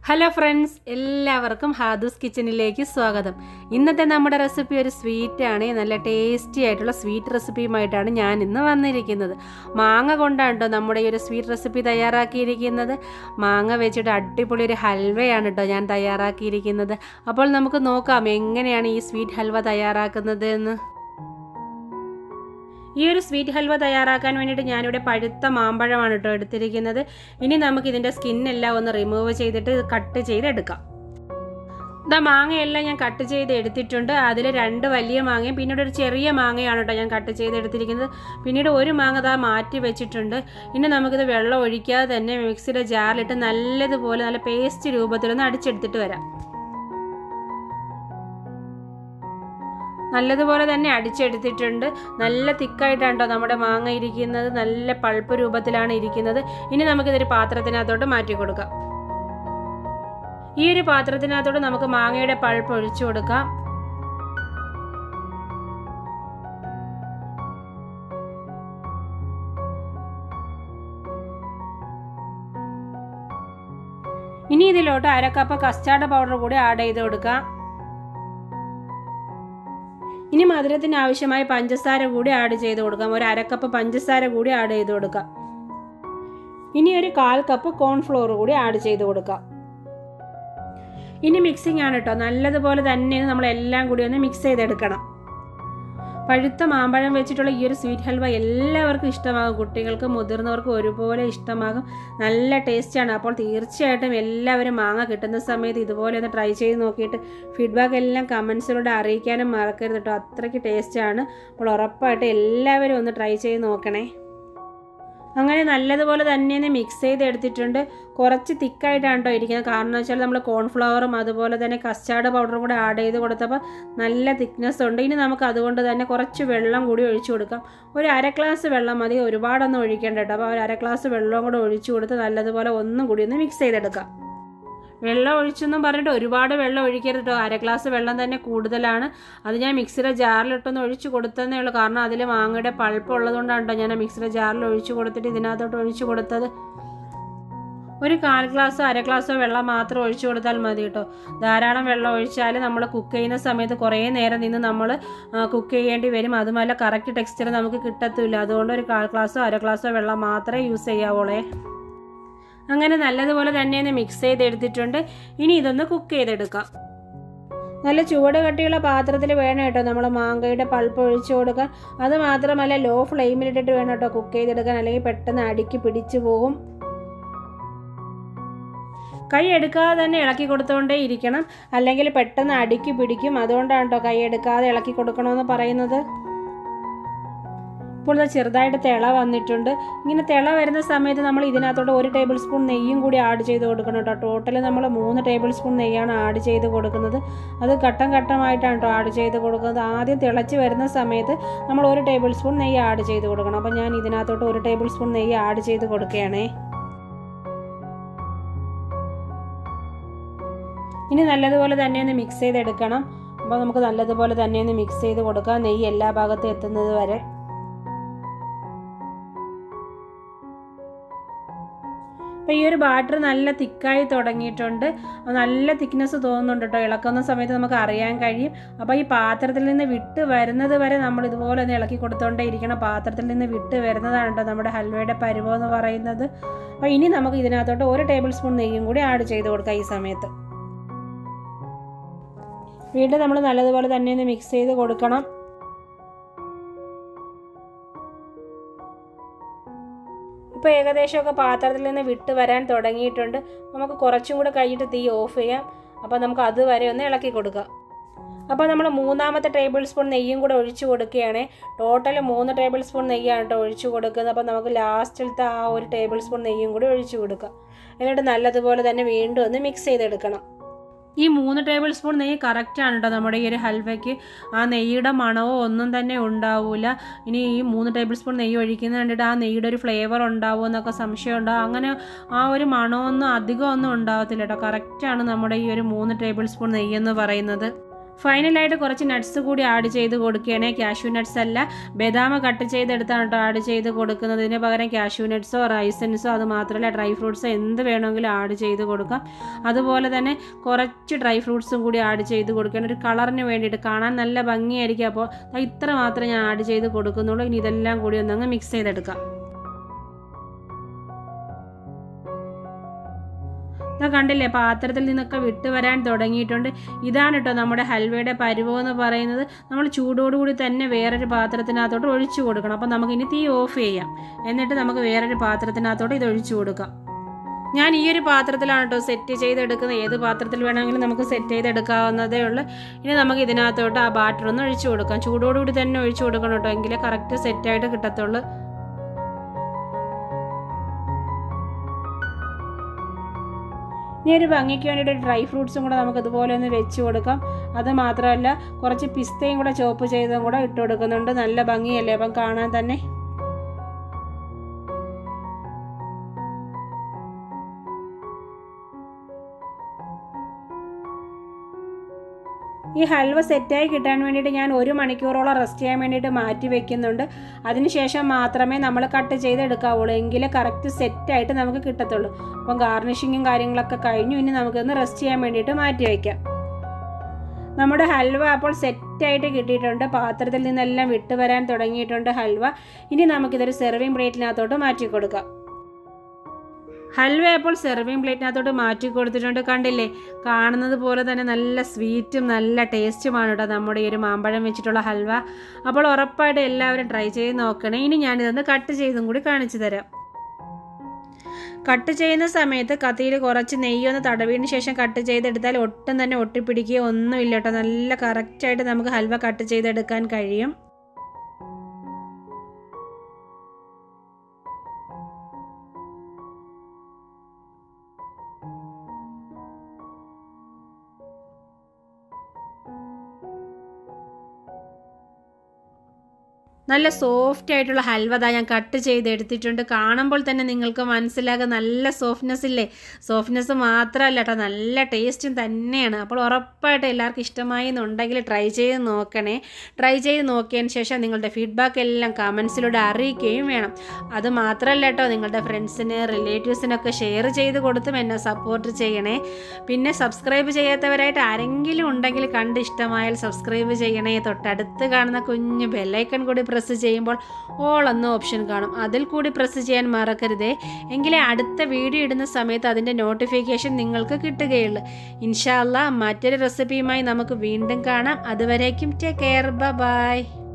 hello friends എല്ലാവർക്കും ഹാദൂസ് കിച്ചണിലേക്ക് സ്വാഗതം ഇന്നത്തെ നമ്മുടെ റെസിപ്പി ഒരു സ്വീറ്റ് ആണ് നല്ല ടേസ്റ്റി ആയിട്ടുള്ള സ്വീറ്റ് റെസിപ്പിയുമായിട്ടാണ് ഞാൻ ഇന്ന് വന്നിരിക്കുന്നത് മാങ്ങ കൊണ്ടാണ് കേട്ടോ നമ്മുടെ ഈ ഒരു സ്വീറ്റ് റെസിപ്പി തയ്യാറാക്കിയിരിക്കുന്നത് മാങ്ങ വെച്ചിട്ട് അടിപൊളി ഒരു ഹൽവയാണ് കേട്ടോ ഞാൻ തയ്യാറാക്കിയിരിക്കുന്നത് അപ്പോൾ നമുക്ക് നോക്കാം എങ്ങനെയാണ് ഈ സ്വീറ്റ് ഹൽവ തയ്യാറാക്കുന്നത് എന്ന് ഈ ഒരു സ്വീറ്റ് ഹൽവ തയ്യാറാക്കാൻ വേണ്ടിയിട്ട് ഞാനിവിടെ പഴുത്ത മാമ്പഴമാണ് കേട്ടോ എടുത്തിരിക്കുന്നത് ഇനി നമുക്ക് ഇതിൻ്റെ സ്കിന്നെല്ലാം ഒന്ന് റിമൂവ് ചെയ്തിട്ട് കട്ട് ചെയ്തെടുക്കാം ഇതാ മാങ്ങയെല്ലാം ഞാൻ കട്ട് ചെയ്ത് എടുത്തിട്ടുണ്ട് അതിൽ രണ്ട് വലിയ മാങ്ങയും പിന്നീട് ഒരു ചെറിയ മാങ്ങയാണ് കേട്ടോ ഞാൻ കട്ട് ചെയ്ത് എടുത്തിരിക്കുന്നത് പിന്നീട് ഒരു മാങ്ങ ഇതാ മാറ്റി വെച്ചിട്ടുണ്ട് ഇനി നമുക്കിത് വെള്ളം ഒഴിക്കാതെ തന്നെ മിക്സിയുടെ ജാറിലിട്ട് നല്ലതുപോലെ നല്ല പേസ്റ്റ് രൂപത്തിലൊന്ന് അടിച്ചെടുത്തിട്ട് വരാം നല്ലതുപോലെ തന്നെ അടിച്ചെടുത്തിട്ടുണ്ട് നല്ല തിക്കായിട്ടാണ് കേട്ടോ നമ്മുടെ മാങ്ങ ഇരിക്കുന്നത് നല്ല പൾപ്പ് രൂപത്തിലാണ് ഇരിക്കുന്നത് ഇനി നമുക്കിതൊരു പാത്രത്തിനകത്തോട്ട് മാറ്റി കൊടുക്കാം ഈ ഒരു പാത്രത്തിനകത്തോട്ട് നമുക്ക് മാങ്ങയുടെ പൾപ്പ് ഒഴിച്ചു കൊടുക്കാം ഇനി ഇതിലോട്ട് അരക്കപ്പ് കസ്റ്റാർഡ് പൗഡർ കൂടി ആഡ് ചെയ്ത് കൊടുക്കാം ഇനി മധുരത്തിന് ആവശ്യമായ പഞ്ചസാര കൂടി ആഡ് ചെയ്ത് കൊടുക്കാം ഒരു അരക്കപ്പ് പഞ്ചസാര കൂടി ആഡ് ചെയ്ത് കൊടുക്കാം ഇനി ഒരു കാൽ കപ്പ് കോൺഫ്ലോർ കൂടി ആഡ് ചെയ്ത് കൊടുക്കാം ഇനി മിക്സിംഗ് ആണ് കേട്ടോ നല്ലതുപോലെ തന്നെ നമ്മൾ എല്ലാം കൂടി ഒന്ന് മിക്സ് ചെയ്തെടുക്കണം പഴുത്ത മാമ്പഴം വെച്ചിട്ടുള്ള ഈ ഒരു സ്വീറ്റ് ഹൽവ എല്ലാവർക്കും ഇഷ്ടമാകും കുട്ടികൾക്ക് മുതിർന്നവർക്കും ഒരുപോലെ ഇഷ്ടമാകും നല്ല ടേസ്റ്റാണ് അപ്പോൾ തീർച്ചയായിട്ടും എല്ലാവരും മാങ്ങ കിട്ടുന്ന സമയത്ത് ഇതുപോലെ ഒന്ന് ട്രൈ ചെയ്ത് നോക്കിയിട്ട് ഫീഡ്ബാക്ക് എല്ലാം കമൻസിലൂടെ അറിയിക്കാനും മറക്കരുത് കേട്ടോ അത്രയ്ക്ക് ടേസ്റ്റാണ് അപ്പോൾ ഉറപ്പായിട്ട് എല്ലാവരും ഒന്ന് ട്രൈ ചെയ്ത് നോക്കണേ അങ്ങനെ നല്ലതുപോലെ തന്നെ ഒന്ന് മിക്സ് ചെയ്ത് എടുത്തിട്ടുണ്ട് കുറച്ച് തിക്കായിട്ടാണ് കേട്ടോ ഇരിക്കുന്നത് കാരണം എന്ന് വെച്ചാൽ നമ്മൾ കോൺഫ്ലവറും അതുപോലെ തന്നെ കസ്റ്റാർഡ് പൗഡറും കൂടെ ആഡ് ചെയ്ത് കൊടുത്തപ്പോൾ നല്ല തിക്നെസ് ഉണ്ട് ഇനി നമുക്ക് അതുകൊണ്ട് തന്നെ കുറച്ച് വെള്ളം കൂടി ഒഴിച്ചു കൊടുക്കാം ഒരു അര ഗ്ലാസ് വെള്ളം മതി ഒരുപാടൊന്നും ഒഴിക്കേണ്ട കേട്ടോ അപ്പോൾ ഒരു അര ഗ്ലാസ് വെള്ളവും കൂടെ ഒഴിച്ചു കൊടുത്ത് നല്ലതുപോലെ ഒന്നും കൂടി ഒന്ന് മിക്സ് ചെയ്തെടുക്കാം വെള്ളം ഒഴിച്ചെന്നും പറഞ്ഞിട്ട് ഒരുപാട് വെള്ളം ഒഴിക്കരുത് കേട്ടോ അര ഗ്ലാസ് വെള്ളം തന്നെ കൂടുതലാണ് അത് ഞാൻ മിക്സിയുടെ ജാറിലിട്ടൊന്ന് ഒഴിച്ച് കൊടുത്തതേ ഉള്ളൂ കാരണം അതിൽ മാങ്ങയുടെ പൾപ്പ് ഉള്ളതുകൊണ്ടാണ് കേട്ടോ ഞാൻ മിക്സിയുടെ ജാറിൽ ഒഴിച്ച് കൊടുത്തിട്ട് ഇതിനകത്തോട്ട് ഒഴിച്ച് കൊടുത്തത് ഒരു കാൽ ഗ്ലാസ്സോ അര ഗ്ലാസ്സോ വെള്ളം മാത്രം ഒഴിച്ചു കൊടുത്താൽ മതി കേട്ടോ ധാരാളം വെള്ളം ഒഴിച്ചാൽ നമ്മൾ കുക്ക് ചെയ്യുന്ന സമയത്ത് കുറേ നേരം നിന്ന് നമ്മൾ കുക്ക് ചെയ്യേണ്ടി വരും അതുമല്ല കറക്റ്റ് ടെക്സ്ചർ നമുക്ക് കിട്ടത്തില്ല അതുകൊണ്ട് ഒരു കാൽ ഗ്ലാസ്സോ അര ഗ്ലാസ്സോ വെള്ളം മാത്രമേ യൂസ് ചെയ്യാവുള്ളേ അങ്ങനെ നല്ലതുപോലെ തന്നെ ഒന്ന് മിക്സ് ചെയ്തെടുത്തിട്ടുണ്ട് ഇനി ഇതൊന്ന് കുക്ക് ചെയ്തെടുക്കാം നല്ല ചുവട് കട്ടിയുള്ള പാത്രത്തിൽ വേണം കേട്ടോ നമ്മൾ മാങ്ങയുടെ പൾപ്പ് ഒഴിച്ചു കൊടുക്കാൻ അത് മാത്രമല്ല ലോ ഫ്ലെയിമിലിട്ടിട്ട് വേണം കേട്ടോ കുക്ക് ചെയ്തെടുക്കാൻ അല്ലെങ്കിൽ പെട്ടെന്ന് അടിക്ക് പിടിച്ചു പോകും കൈ എടുക്കാതെ തന്നെ ഇളക്കി കൊടുത്തുകൊണ്ടേ ഇരിക്കണം അല്ലെങ്കിൽ പെട്ടെന്ന് അടിക്ക് പിടിക്കും അതുകൊണ്ടാണ് കേട്ടോ കൈ എടുക്കാതെ ഇളക്കി കൊടുക്കണമെന്ന് പറയുന്നത് ഇപ്പോൾ ഇത് ചെറുതായിട്ട് തിള വന്നിട്ടുണ്ട് ഇങ്ങനെ തിള വരുന്ന സമയത്ത് നമ്മൾ ഇതിനകത്തോട്ട് ഒരു ടേബിൾ സ്പൂൺ നെയ്യും കൂടി ആഡ് ചെയ്ത് കൊടുക്കണം കേട്ടോ ടോട്ടൽ നമ്മൾ മൂന്ന് ടേബിൾ സ്പൂൺ നെയ്യാണ് ആഡ് ചെയ്ത് കൊടുക്കുന്നത് അത് ഘട്ടം ഘട്ടമായിട്ടാണ് കേട്ടോ ആഡ് ചെയ്ത് കൊടുക്കുന്നത് ആദ്യം തിളച്ച് വരുന്ന സമയത്ത് നമ്മൾ ഒരു ടേബിൾ സ്പൂൺ നെയ്യ് ആഡ് ചെയ്ത് കൊടുക്കണം അപ്പോൾ ഞാൻ ഇതിനകത്തോട്ട് ഒരു ടേബിൾ സ്പൂൺ നെയ്യ് ആഡ് ചെയ്ത് കൊടുക്കുകയാണേ ഇനി നല്ലതുപോലെ തന്നെ ഒന്ന് മിക്സ് ചെയ്തെടുക്കണം അപ്പോൾ നമുക്ക് നല്ലതുപോലെ തന്നെ ഒന്ന് മിക്സ് ചെയ്ത് കൊടുക്കാം നെയ്യ് എല്ലാ ഭാഗത്തും എത്തുന്നത് വരെ അപ്പോൾ ഈ ഒരു ബാറ്റർ നല്ല തിക്കായി തുടങ്ങിയിട്ടുണ്ട് നല്ല തിക്നെസ് തോന്നുന്നുണ്ട് കേട്ടോ ഇളക്കുന്ന സമയത്ത് നമുക്ക് അറിയാൻ കഴിയും അപ്പോൾ ഈ പാത്രത്തിൽ നിന്ന് വിട്ട് വരുന്നത് വരെ നമ്മൾ ഇതുപോലെ ഒന്ന് ഇളക്കി കൊടുത്തോണ്ടേ ഇരിക്കണം പാത്രത്തിൽ നിന്ന് വിട്ട് വരുന്നതാണ് കേട്ടോ നമ്മുടെ ഹൽവയുടെ പരുവം എന്ന് പറയുന്നത് അപ്പോൾ ഇനി നമുക്ക് ഇതിനകത്തോട്ട് ഒരു ടേബിൾ സ്പൂൺ നെയ്യും കൂടി ആഡ് ചെയ്ത് കൊടുക്കാം ഈ സമയത്ത് വീണ്ടും നമ്മൾ നല്ലതുപോലെ തന്നെ ഒന്ന് മിക്സ് ചെയ്ത് കൊടുക്കണം ഇപ്പോൾ ഏകദേശമൊക്കെ പാത്രത്തിൽ നിന്ന് വിട്ട് വരാൻ തുടങ്ങിയിട്ടുണ്ട് നമുക്ക് കുറച്ചും കൂടെ കഴിഞ്ഞിട്ട് തീ ഓഫ് ചെയ്യാം അപ്പോൾ നമുക്ക് അതുവരെ ഒന്ന് ഇളക്കി കൊടുക്കാം അപ്പോൾ നമ്മൾ മൂന്നാമത്തെ ടേബിൾ സ്പൂൺ നെയ്യും കൂടെ ഒഴിച്ചു കൊടുക്കുകയാണ് ടോട്ടൽ മൂന്ന് ടേബിൾ സ്പൂൺ നെയ്യാണ് കേട്ടോ ഒഴിച്ചു കൊടുക്കുന്നത് അപ്പോൾ നമുക്ക് ലാസ്റ്റിലത്തെ ആ ഒരു ടേബിൾ സ്പൂൺ നെയ്യും കൂടി ഒഴിച്ചു കൊടുക്കാം എന്നിട്ട് നല്ലതുപോലെ തന്നെ വീണ്ടും ഒന്ന് മിക്സ് ചെയ്തെടുക്കണം ഈ മൂന്ന് ടേബിൾ സ്പൂൺ നെയ്യ് കറക്റ്റാണ് കേട്ടോ നമ്മുടെ ഈ ഒരു ഹൽവയ്ക്ക് ആ നെയ്യുടെ മണമോ ഒന്നും തന്നെ ഉണ്ടാവില്ല ഇനി ഈ മൂന്ന് ടേബിൾ സ്പൂൺ നെയ്യ് ഒഴിക്കുന്നത് കണ്ടിട്ട് ആ നെയ്യുടെ ഒരു ഫ്ലേവർ ഉണ്ടാവുമോ എന്നൊക്കെ സംശയം ഉണ്ടാവും അങ്ങനെ ആ ഒരു മണമൊന്നും അധികം ഒന്നും ഉണ്ടാവത്തില്ല കേട്ടോ കറക്റ്റാണ് നമ്മുടെ ഈ ഒരു മൂന്ന് ടേബിൾ സ്പൂൺ നെയ്യെന്ന് പറയുന്നത് ഫൈനലായിട്ട് കുറച്ച് നട്ട്സ് കൂടി ആഡ് ചെയ്ത് കൊടുക്കുകയാണെ കാഷ്യൂ നട്ട്സ് അല്ല ബദാം കട്ട് ചെയ്തെടുത്താണ് കേട്ടോ ആഡ് ചെയ്ത് കൊടുക്കുന്നത് ഇതിന് പകരം കാഷ്യൂ നട്ട്സോ റൈസൻസോ അത് മാത്രമല്ല ഡ്രൈ ഫ്രൂട്ട്സോ എന്ത് വേണമെങ്കിലും ആഡ് ചെയ്ത് കൊടുക്കാം അതുപോലെ തന്നെ കുറച്ച് ഡ്രൈ ഫ്രൂട്ട്സും കൂടി ആഡ് ചെയ്ത് കൊടുക്കുകയാണ് ഒരു കളറിന് വേണ്ടിയിട്ട് കാണാൻ നല്ല ഭംഗിയായിരിക്കും അപ്പോൾ ദാ ഇത്ര മാത്രമേ ഞാൻ ആഡ് ചെയ്ത് കൊടുക്കുന്നുള്ളൂ ഇനി ഇതെല്ലാം കൂടി ഒന്നങ്ങ് മിക്സ് ചെയ്തെടുക്കാം ഇതാ കണ്ടില്ലേ പാത്രത്തിൽ നിന്നൊക്കെ വിട്ട് വരാൻ തുടങ്ങിയിട്ടുണ്ട് ഇതാണ് കേട്ടോ നമ്മുടെ ഹൽവയുടെ പരുവം എന്ന് പറയുന്നത് നമ്മൾ ചൂടോടുകൂടി തന്നെ വേറൊരു പാത്രത്തിനകത്തോട്ട് ഒഴിച്ചു കൊടുക്കണം അപ്പോൾ നമുക്ക് ഇനി തീ ഓഫ് ചെയ്യാം എന്നിട്ട് നമുക്ക് വേറൊരു പാത്രത്തിനകത്തോട്ട് ഇത് ഒഴിച്ചു കൊടുക്കാം ഞാൻ ഈ ഒരു പാത്രത്തിലാണ് കേട്ടോ സെറ്റ് ചെയ്തെടുക്കുന്നത് ഏത് പാത്രത്തിൽ വേണമെങ്കിലും നമുക്ക് സെറ്റ് ചെയ്തെടുക്കാവുന്നതേ ഉള്ളൂ ഇനി നമുക്ക് ഇതിനകത്തോട്ട് ആ ബാറ്റർ ഒന്ന് ഒഴിച്ചു കൊടുക്കാം ചൂടോടുകൂടി തന്നെ ഒഴിച്ചു കൊടുക്കണം കേട്ടോ എങ്കിലേ കറക്റ്റ് സെറ്റായിട്ട് കിട്ടത്തുള്ളൂ ഇനി ഒരു ഭംഗിക്ക് വേണ്ടിയിട്ട് ഡ്രൈ ഫ്രൂട്ട്സും കൂടെ നമുക്ക് ഇതുപോലെ ഒന്ന് വെച്ച് കൊടുക്കാം അത് മാത്രമല്ല കുറച്ച് പിസ്തയും കൂടെ ചോപ്പ് ചെയ്തും കൂടെ ഇട്ട് കൊടുക്കുന്നുണ്ട് നല്ല ഭംഗിയല്ലേ അപ്പം കാണാൻ തന്നെ ഈ ഹൽവ സെറ്റായി കിട്ടാൻ വേണ്ടിയിട്ട് ഞാൻ ഒരു മണിക്കൂറോളം റെസ്റ്റ് ചെയ്യാൻ വേണ്ടിയിട്ട് മാറ്റി വെക്കുന്നുണ്ട് അതിനുശേഷം മാത്രമേ നമ്മൾ കട്ട് ചെയ്തെടുക്കാവുള്ളൂ എങ്കിലേ കറക്റ്റ് സെറ്റായിട്ട് നമുക്ക് കിട്ടത്തുള്ളൂ അപ്പം ഗാർണിഷിങ്ങും കാര്യങ്ങളൊക്കെ കഴിഞ്ഞു ഇനി നമുക്കൊന്ന് റെസ്റ്റ് ചെയ്യാൻ വേണ്ടിയിട്ട് മാറ്റി വയ്ക്കാം നമ്മുടെ ഹൽവ അപ്പോൾ സെറ്റായിട്ട് കിട്ടിയിട്ടുണ്ട് പാത്രത്തിൽ നിന്നെല്ലാം വിട്ടു വരാൻ തുടങ്ങിയിട്ടുണ്ട് ഹൽവ ഇനി നമുക്കിതൊരു സെർവിങ് പ്ലേറ്റിനകത്തോട്ട് മാറ്റി കൊടുക്കാം ഹൽവ അപ്പോൾ സെർവിങ് പ്ലേറ്റിനകത്തോട്ട് മാറ്റി കൊടുത്തിട്ടുണ്ട് കണ്ടില്ലേ കാണുന്നത് പോലെ തന്നെ നല്ല സ്വീറ്റും നല്ല ടേസ്റ്റുമാണ് കേട്ടോ നമ്മുടെ ഈ ഒരു മാമ്പഴം വെച്ചിട്ടുള്ള ഹൽവ അപ്പോൾ ഉറപ്പായിട്ട് എല്ലാവരും ട്രൈ ചെയ്ത് നോക്കണേ ഇനി ഞാനിതൊന്ന് കട്ട് ചെയ്തും കൂടി കാണിച്ചു തരാം കട്ട് ചെയ്യുന്ന സമയത്ത് കത്തിയിൽ കുറച്ച് നെയ്യൊന്ന് തടവിയതിന് ശേഷം കട്ട് ചെയ്തെടുത്താൽ ഒട്ടും തന്നെ ഒട്ടിപ്പിടിക്കുകയോ ഒന്നുമില്ല കേട്ടോ നല്ല കറക്റ്റായിട്ട് നമുക്ക് ഹൽവ കട്ട് ചെയ്തെടുക്കാൻ കഴിയും നല്ല സോഫ്റ്റ് ആയിട്ടുള്ള ഹൽവ ദാ ഞാൻ കട്ട് ചെയ്ത് എടുത്തിട്ടുണ്ട് കാണുമ്പോൾ തന്നെ നിങ്ങൾക്ക് മനസ്സിലാകും നല്ല സോഫ്റ്റ്നെസ് ഇല്ലേ സോഫ്റ്റ്നെസ് മാത്രമല്ല കേട്ടോ നല്ല ടേസ്റ്റും തന്നെയാണ് അപ്പോൾ ഉറപ്പായിട്ട് എല്ലാവർക്കും ഇഷ്ടമായി എന്നുണ്ടെങ്കിൽ ട്രൈ ചെയ്ത് നോക്കണേ ട്രൈ ചെയ്ത് നോക്കിയതിന് ശേഷം നിങ്ങളുടെ ഫീഡ്ബാക്ക് എല്ലാം കമൻസിലൂടെ അറിയിക്കുകയും വേണം അത് മാത്രമല്ല കേട്ടോ നിങ്ങളുടെ ഫ്രണ്ട്സിന് റിലേറ്റീവ്സിനൊക്കെ ഷെയർ ചെയ്ത് കൊടുത്തും എന്നെ സപ്പോർട്ട് ചെയ്യണേ പിന്നെ സബ്സ്ക്രൈബ് ചെയ്യാത്തവരായിട്ട് ആരെങ്കിലും ഉണ്ടെങ്കിൽ കണ്ട് ഇഷ്ടമായാൽ സബ്സ്ക്രൈബ് ചെയ്യണേ തൊട്ടടുത്ത് കാണുന്ന കുഞ്ഞ് ബെല്ലൈക്കൺ കൂടി പ്രസ് ചെയ്യുമ്പോൾ ഓൾ എന്ന ഓപ്ഷൻ കാണും അതിൽ കൂടി പ്രസ് ചെയ്യാൻ മറക്കരുതേ എങ്കിലേ അടുത്ത വീഡിയോ ഇടുന്ന സമയത്ത് അതിൻ്റെ നോട്ടിഫിക്കേഷൻ നിങ്ങൾക്ക് കിട്ടുകയുള്ളൂ ഇൻഷാല്ല മറ്റൊരു റെസിപ്പിയുമായി നമുക്ക് വീണ്ടും കാണാം അതുവരേക്കും ടേക്ക് കെയർ ബൈ